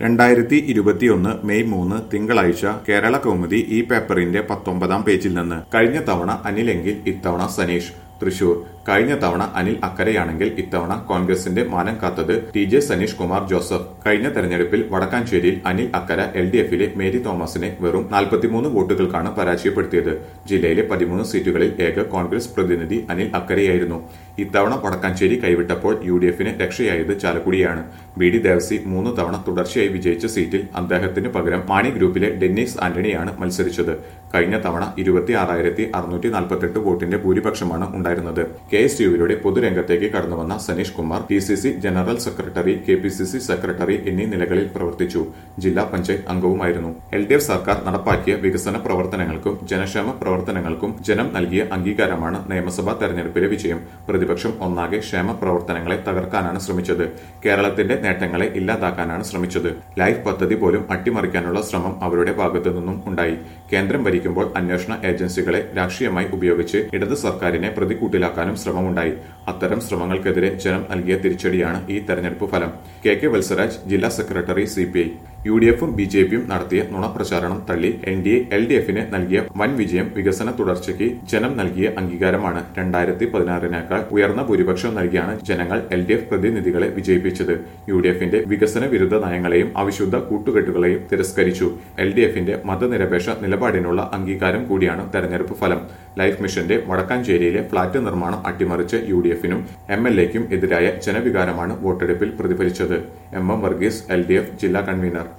രണ്ടായിരത്തി ഇരുപത്തിയൊന്ന് മെയ് മൂന്ന് തിങ്കളാഴ്ച കേരള കൗമുദി ഈ പേപ്പറിന്റെ പത്തൊമ്പതാം പേജിൽ നിന്ന് കഴിഞ്ഞ തവണ അനിലെങ്കിൽ ഇത്തവണ സനീഷ് തൃശൂർ കഴിഞ്ഞ തവണ അനിൽ അക്കരയാണെങ്കിൽ ഇത്തവണ കോൺഗ്രസിന്റെ മാനം കാത്തത് ടി ജെ സനീഷ് കുമാർ ജോസഫ് കഴിഞ്ഞ തെരഞ്ഞെടുപ്പിൽ വടക്കാഞ്ചേരിയിൽ അനിൽ അക്കര എൽ ഡി എഫിലെ മേരി തോമസിനെ വെറും നാൽപ്പത്തിമൂന്ന് വോട്ടുകൾക്കാണ് പരാജയപ്പെടുത്തിയത് ജില്ലയിലെ പതിമൂന്ന് സീറ്റുകളിൽ ഏക കോൺഗ്രസ് പ്രതിനിധി അനിൽ അക്കരയായിരുന്നു ഇത്തവണ വടക്കാഞ്ചേരി കൈവിട്ടപ്പോൾ യു ഡി എഫിന് രക്ഷയായത് ചാലക്കുടിയാണ് ബി ഡി ദേവസി മൂന്ന് തവണ തുടർച്ചയായി വിജയിച്ച സീറ്റിൽ അദ്ദേഹത്തിന് പകരം മാണി ഗ്രൂപ്പിലെ ഡെന്നീസ് ആന്റണിയാണ് മത്സരിച്ചത് കഴിഞ്ഞ തവണ ഇരുപത്തിയാറായിരത്തി അറുന്നൂറ്റി നാൽപ്പത്തെട്ട് വോട്ടിന്റെ ഭൂരിപക്ഷമാണ് ഉണ്ടായിരുന്നത് കെ എസ് യുവിലൂടെ പൊതുരംഗത്തേക്ക് കടന്നുവന്ന Saneesh Kumar D C C general secretary K P C C secretary എന്നീ നിലകളിൽ പ്രവർത്തിച്ചു ജില്ലാ പഞ്ചായത്ത് അംഗവുമായിരുന്നു എൽ ഡി എഫ് സർക്കാർ നടപ്പാക്കിയ വികസന പ്രവർത്തനങ്ങൾക്കും ജനക്ഷേമ പ്രവർത്തനങ്ങൾക്കും ജനം നൽകിയ അംഗീകാരമാണ് നിയമസഭാ തെരഞ്ഞെടുപ്പിലെ വിജയം പ്രതിപക്ഷം ഒന്നാകെ ക്ഷേമ പ്രവർത്തനങ്ങളെ തകർക്കാനാണ് ശ്രമിച്ചത് കേരളത്തിന്റെ നേട്ടങ്ങളെ ഇല്ലാതാക്കാനാണ് ശ്രമിച്ചത് ലൈഫ് പദ്ധതി പോലും അട്ടിമറിക്കാനുള്ള ശ്രമം അവരുടെ ഭാഗത്തു നിന്നും ഉണ്ടായി കേന്ദ്രം ഭരിക്കുമ്പോൾ അന്വേഷണ ഏജൻസികളെ രാഷ്ട്രീയമായി ഉപയോഗിച്ച് ഇടത് സർക്കാരിനെ പ്രതിക്കൂട്ടിലാക്കാനും ശ്രമമുണ്ടായി അത്തരം ശ്രമങ്ങൾക്കെതിരെ ജനം നൽകിയ തിരിച്ചടിയാണ് ഈ തെരഞ്ഞെടുപ്പ് ഫലം കെ കെ വത്സരാജ് ജില്ലാ secretary C P I U D എഫും ബി ജെ പിയും നടത്തിയ നുണപ്രചാരണം തള്ളി N D A L D എഫിന് നൽകിയ വൻ വിജയം വികസന തുടർച്ചയ്ക്ക് ജനം നൽകിയ അംഗീകാരമാണ് രണ്ടായിരത്തി പതിനാറിനേക്കാൾ ഉയർന്ന ഭൂരിപക്ഷം നൽകിയാണ് ജനങ്ങൾ എൽ ഡി എഫ് പ്രതിനിധികളെ വിജയിപ്പിച്ചത് യു ഡി എഫിന്റെ വികസന വിരുദ്ധ നയങ്ങളെയും അവിശുദ്ധ കൂട്ടുകെട്ടുകളെയും തിരസ്കരിച്ചു എൽ ഡി എഫിന്റെ മതനിരപേക്ഷ നിലപാടിനുള്ള അംഗീകാരം കൂടിയാണ് തെരഞ്ഞെടുപ്പ് ഫലം ലൈഫ് മിഷന്റെ വടക്കാഞ്ചേരിയിലെ ഫ്ളാറ്റ് നിർമ്മാണം അട്ടിമറിച്ച് യു ഡി എഫിനും എം എൽ എക്കും എതിരായ ജനവികാരമാണ് വോട്ടെടുപ്പിൽ പ്രതിഫലിച്ചത് M M Varghese L D F ജില്ലാ കൺവീനർ